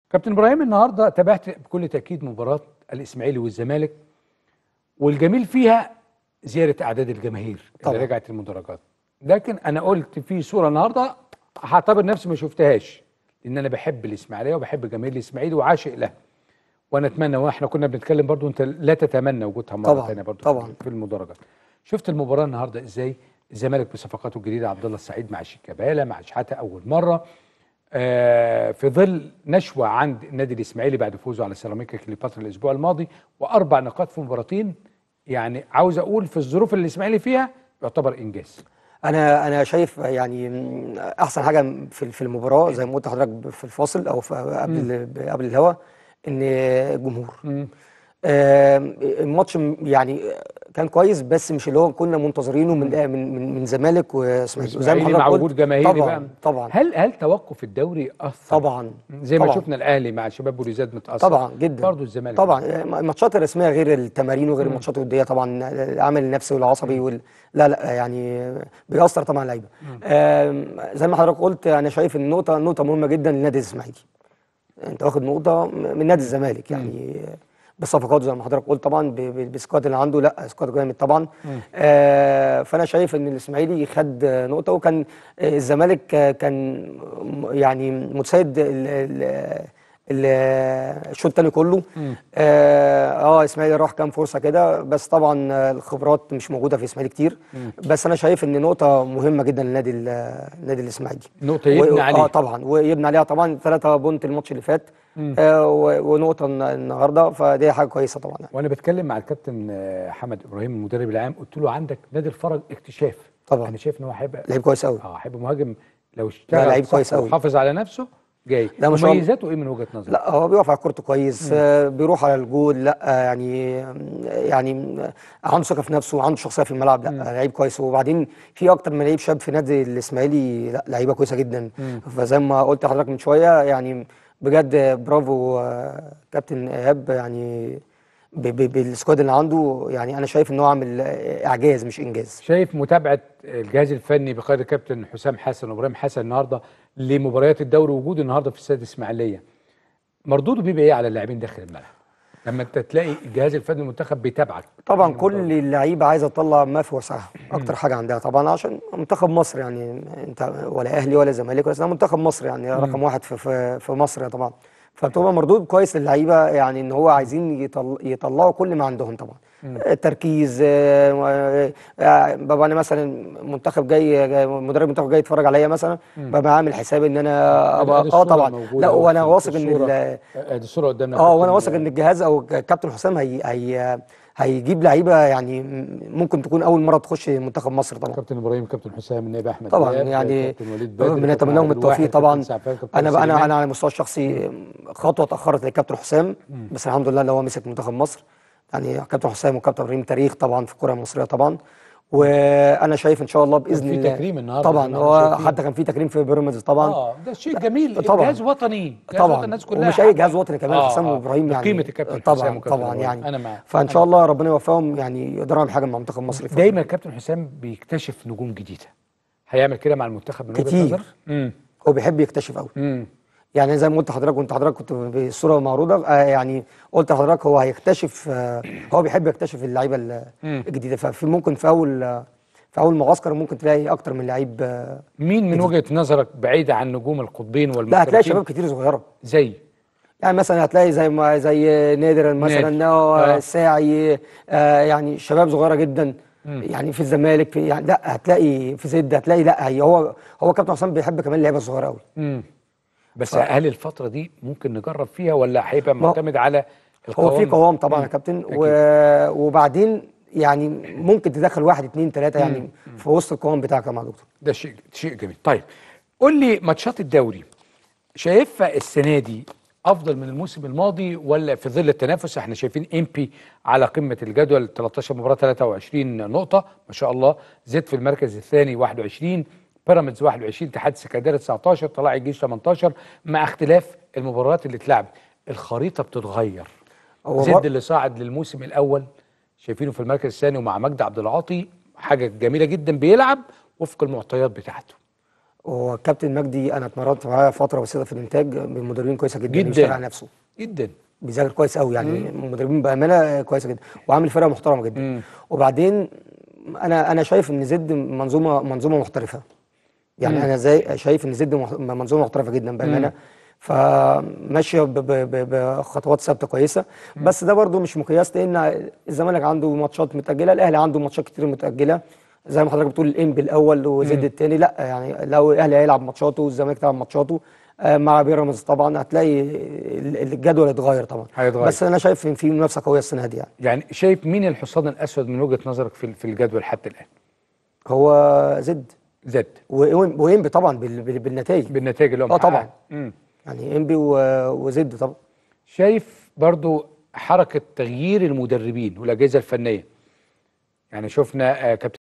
كابتن ابراهيم النهارده تابعت بكل تاكيد مباراه الاسماعيلي والزمالك والجميل فيها زياده اعداد الجماهير طبعا. اللي رجعت المدرجات لكن انا قلت في صوره النهارده هعتبر نفسي ما شفتهاش لان انا بحب الاسماعيليه وبحب جماهير الاسماعيلي وعاشق لها وانا اتمنى واحنا كنا بنتكلم برضو انت لا تتمنى وجودها مره طبعاً، ثانيه برضو طبعاً. في المدرجات شفت المباراه النهارده ازاي الزمالك بصفقاته الجديده عبد الله السعيد مع شيكابالا مع شحاته اول مره آه، في ظل نشوة عند النادي الإسماعيلي بعد فوزه على سيراميكا كليوباترا الأسبوع الماضي وأربع نقاط في مباراتين يعني عاوز أقول في الظروف اللي الإسماعيلي فيها يعتبر إنجاز انا انا شايف يعني م- احسن حاجه في في المباراه زي ما قلت لحضرتك في الفاصل او في قبل قبل الهوا ان الجمهور آم، الماتش م- يعني كان كويس بس مش اللي هو كنا منتظرينه من من من, من زمالك واسماعيلي وزي ما الإسماعيلي مع حضرتك وجود قلت جماهيري طبعا بقى طبعا هل هل توقف الدوري أثر طبعا زي ما طبعاً. شفنا الأهلي مع شباب بوريزاد متأثر طبعا جدا برضه الزمالك طبعا الماتشات الرسميه غير التمارين وغير الماتشات الوديه طبعا العمل النفسي والعصبي وال... لا لا يعني بيأثر طبعا اللعيبه آم، زي ما حضرتك قلت انا شايف ان النقطه نقطه مهمه جدا للنادي الاسماعيلي انت واخد نقطه من نادي الزمالك يعني بالصفقات زي ما حضرتك قلت طبعا ب- ب- بالسكواد اللي عنده لا سكواد جامد طبعا آه فانا شايف ان الاسماعيلي خد نقطه وكان آه، الزمالك آه، كان م- يعني متسيد ال- ال- ال- الشوط الثاني كله اه اه اسماعيلي راح كام فرصه كده بس طبعا آه، الخبرات مش موجوده في اسماعيلي كتير بس انا شايف ان نقطه مهمه جدا للنادي ال- النادي الاسماعيلي نقطة يبني و- عليها. اه طبعا ويبني عليها طبعا ثلاثة بونت الماتش اللي فات آه و- ونقطه الن- النهارده فدي حاجه كويسه طبعا وأنا بتكلم مع الكابتن آه، حمد إبراهيم المدرب العام قلت له عندك نادي الفرج اكتشاف طبعا. أنا شايف إن هو هيبقى لعيب كويس قوي اه هيبقى مهاجم لو اشتغل لعيب صح كويس أوي. وحافظ على نفسه جاي لا، ما شاء الله. مميزاته ايه من وجهه نظرك؟ لا هو بيقف على كورته كويس آه بيروح على الجول لا آه يعني يعني عنده ثقه في نفسه عنده شخصيه في الملعب لا لعيب كويس وبعدين في اكتر من لعيب شاب في نادي الاسماعيلي لا لعيبه كويسه جدا فزي ما قلت لحضرتك من شويه يعني بجد برافو آه كابتن ايهاب يعني ب- ب- بالسكواد اللي عنده يعني انا شايف ان هو عامل آه، اعجاز مش انجاز شايف متابعه الجهاز الفني بقياده كابتن حسام حسن وابراهيم حسن النهارده لمباريات الدوري وجوده النهارده في استاد الاسماعيليه مردوده بيبقى ايه على اللاعبين داخل الملعب؟ لما انت تلاقي الجهاز الفني المنتخب بيتابعك طبعا كل اللعيبه عايزه تطلع ما في وسعها اكتر حاجه عندها طبعا عشان منتخب مصر يعني انت ولا اهلي ولا زمالك ولا سنة منتخب مصر يعني رقم واحد في في, في مصر طبعا فبتبقى مردود كويس للعيبه يعني ان هو عايزين يطل يطلعوا كل ما عندهم طبعا التركيز آه، آه، ببقى انا مثلا منتخب جاي جاي- مدرب منتخب جاي يتفرج عليا مثلا ببقى عامل حسابي ان انا ابقى أدي اه الصورة طبعا موجودة لا أهو وانا في واثق ان الصورة. ال- ادي الصوره قدامنا اه وانا كابتن- واثق ان الجهاز او كابتن حسام هي هي هيجيب لعيبه يعني ممكن تكون اول مره تخش منتخب مصر طبعا كابتن ابراهيم كابتن حسام النائب احمد طبعا دياب، يعني كابتن وليد بدر بنتمنى كابتن لهم عبد التوفيق الواحد، طبعا كابتن سعفان، كابتن انا انا سليمان. انا على المستوى الشخصي خطوه اتاخرت للكابتن حسام بس الحمد لله اللي هو مسك منتخب مصر يعني كابتن حسام وكابتن ابراهيم تاريخ طبعا في الكره المصريه طبعا وانا شايف ان شاء الله باذن في الله تكريم النهاردة طبعا زي ما احنا هو شايفين. حتى كان في تكريم في بيراميدز طبعا اه ده شيء جميل طبعاً. جهاز وطني جهاز طبعا وطني الناس كلها ومش اي حابة. جهاز وطني كمان آه، حسام آه. وابراهيم يعني قيمه الكابتن طبعا حسام وكابتن طبعا إبراهيم. يعني انا معاك فان شاء الله ربنا يوفقهم يعني يقدروا يعملوا حاجه مع منتخب مصر الفترة دايما الكابتن حسام بيكتشف نجوم جديده هيعمل كده مع المنتخب من وجهه كتير. نظر امم هو بيحب يكتشف قوي امم يعني زي ما قلت لحضرتك وانت حضرتك كنت بالصوره معروضه آه يعني قلت لحضرتك هو هيكتشف آه هو بيحب يكتشف اللعيبه ال- الجديده ففي ممكن في اول آه في اول معسكر ممكن تلاقي اكتر من لعيب آه مين من وجهه نظرك بعيده عن نجوم القطبين والمحترفين لا هتلاقي شباب كتير صغيره زي يعني مثلا هتلاقي زي ما زي نادر مثلا نادر. آه آه. الساعي آه يعني شباب صغيره جدا يعني في الزمالك في يعني لا هتلاقي في زد هتلاقي لا هي هو هو كابتن حسام بيحب كمان اللعيبه الصغيره قوي امم بس هل الفتره دي ممكن نجرب فيها ولا هيبقى ما- معتمد على هو في القوام؟ قوام طبعا يا كابتن و... وبعدين يعني ممكن تدخل واحد اتنين تلاته يعني في وسط القوام بتاعك يا مع دكتور ده شيء شيء جميل طيب قول لي ماتشات الدوري شايفها السنه دي افضل من الموسم الماضي ولا في ظل التنافس احنا شايفين امبي على قمه الجدول 13 مباراه 23 نقطه ما شاء الله زد في المركز الثاني 21 بيراميدز 21 اتحاد السكندري 19 طلائع الجيش 18 مع اختلاف المباريات اللي اتلعبت الخريطه بتتغير هو زد بر- اللي صعد للموسم الاول شايفينه في المركز الثاني ومع مجدي عبد العاطي حاجه جميله جدا بيلعب وفق المعطيات بتاعته وكابتن مجدي انا اتمرنت معاه فتره بسيطه في الانتاج بمدربين كويسه جدا جداً. بيشتغل على نفسه جدا بيذاكر كويس قوي يعني مدربين بامانه كويسه جدا وعامل فرقه محترمه جدا وبعدين انا انا شايف ان زد منظومه منظومه محترفه يعني انا زي شايف ان زد مح- منظومه محترفه جدا بامانه فماشيه ب- ب- ب- بخطوات ثابته كويسه بس ده برضو مش مقياس لان الزمالك عنده ماتشات متاجله الاهلي عنده ماتشات كتير متاجله زي ما حضرتك بتقول الانبي الاول وزد الثاني لا يعني لو الاهلي هيلعب ماتشاته والزمالك تلعب ماتشاته آه، مع بيراميدز طبعا هتلاقي ال- الجدول اتغير طبعا هيتغير. بس انا شايف ان في منافسه قويه السنه دي يعني يعني شايف مين الحصان الاسود من وجهه نظرك في في الجدول حتى الان هو زد زد و- وانبي طبعا بال- بال- بالنتائج بالنتائج اللي هو اه طبعا محققها. مم. يعني انبي و- وزد طبعا شايف برضو حركه تغيير المدربين والاجهزه الفنيه يعني شفنا آه، كابتن